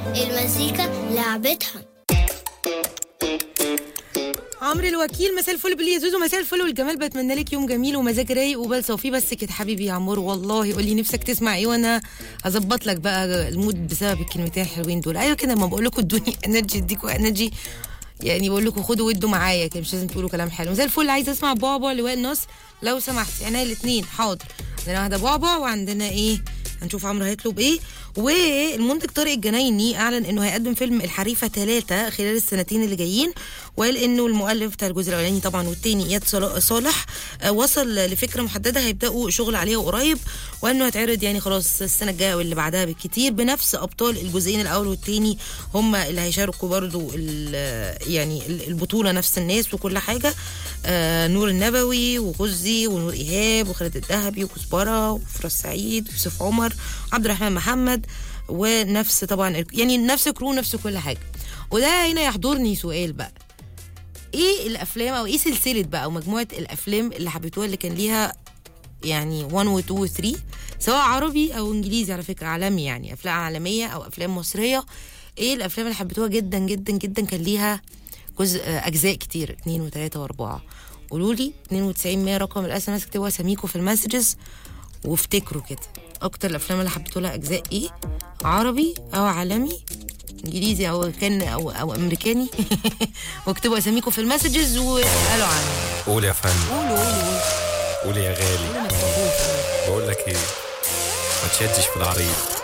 المزيكا لعبتها عمرو الوكيل مساء الفل باللي يزوزو مساء الفل والجمال بتمنى لك يوم جميل ومزاج رايق وبال صوفي بس كده حبيبي يا عمور والله قول لي نفسك تسمع ايه وانا هظبط لك بقى المود بسبب الكلمتين الحلوين دول ايوه كده ما بقول لكم ادوني انرجي اديكوا انرجي يعني بقول لكم خدوا ودوا معايا كده مش لازم تقولوا كلام حلو زي الفل عايزه اسمع بابا لواء النص لو سمحتي انا الاثنين حاضر عندنا واحده بابا وعندنا ايه هنشوف عمرو هيطلب ايه والمنتج طارق الجنايني اعلن انه هيقدم فيلم الحريفه ثلاثة خلال السنتين اللي جايين وقال انه المؤلف بتاع الجزء الاولاني طبعا والتاني اياد صلا- صالح آه، وصل لفكره محدده هيبداوا شغل عليها قريب وانه هيتعرض يعني خلاص السنه الجايه واللي بعدها بالكتير بنفس ابطال الجزئين الاول والتاني هم اللي هيشاركوا برضو ال- يعني ال- البطوله نفس الناس وكل حاجه آه، نور النبوي وغزي ونور ايهاب وخالد الذهبي وكزبره وفراس سعيد ويوسف عمر عبد الرحمن محمد ونفس طبعا يعني نفس كرو نفس كل حاجه وده هنا يحضرني سؤال بقى ايه الافلام او ايه سلسله بقى او مجموعه الافلام اللي حبيتوها اللي كان ليها يعني 1 و 2 و 3 سواء عربي او انجليزي على فكره عالمي يعني افلام عالميه او افلام مصريه ايه الافلام اللي حبيتوها جدا جدا جدا كان ليها جزء آه، اجزاء كتير اتنين وتلاته واربعه قولوا لي 92 100 رقم الاس ام اس اكتبوا اساميكم في المسجز وافتكروا كده اكتر الافلام اللي حبيتوا لها اجزاء ايه عربي او عالمي انجليزي او كان او او امريكاني واكتبوا اساميكم في المسجز واسالوا عني قول يا فندم قولوا قولوا قولوا قول يا غالي قولوا ما تخافوش بقول لك ايه ما تشدش في العريض